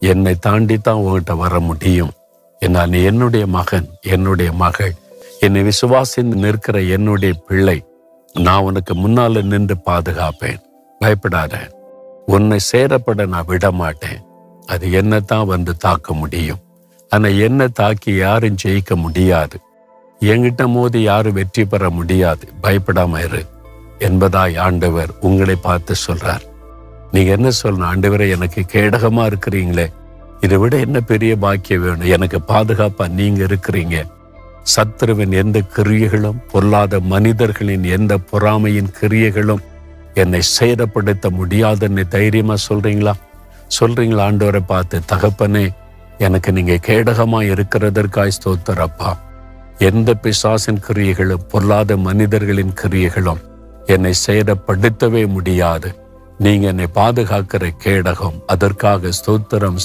என்னை தாண்டி தான் உங்ககிட்ட வர முடியும் என்னால் நீ என்னுடைய மகன் என்னுடைய மகள் என்னை விசுவாசிந்து நிற்கிற என்னுடைய பிள்ளை நான் உனக்கு முன்னால நின்று பாதுகாப்பேன் பயப்படாத உன்னை சேரப்பட நான் விட மாட்டேன் அது என்னத்தான் வந்து தாக்க முடியும் ஆனா என்ன தாக்கி யாரும் ஜெயிக்க முடியாது என்கிட்ட மோதி யாரும் வெற்றி பெற முடியாது பயப்படாம இரு என்பதாய் ஆண்டவர் உங்களை பார்த்து சொல்றார் நீங்க என்ன சொல்லணும் ஆண்டவரே எனக்கு கேடகமா இருக்கிறீங்களே இதை விட என்ன பெரிய பாக்கியம் வேணும் எனக்கு பாதுகாப்பா நீங்க இருக்கிறீங்க சத்துருவின் எந்த கிரியைகளும் பொல்லாத மனிதர்களின் எந்த பொறாமையின் கிரியைகளும் என்னை சேதப்படுத்த முடியாதுன்னு தைரியமா சொல்றீங்களா சொல்றீங்களா ஆண்டவரை பார்த்து தகப்பனே எனக்கு நீங்க கேடகமா இருக்கிறதற்காய் ஸ்தோத்திரப்பா எந்த பிசாசின் கிரியைகளும் பொல்லாத மனிதர்களின் கிரியைகளும் என்னை சேதப்படுத்தவே முடியாது நீங்க என்னை பாதுகாக்கிற கேடகம் அதற்காக ஸ்தோத்திரம்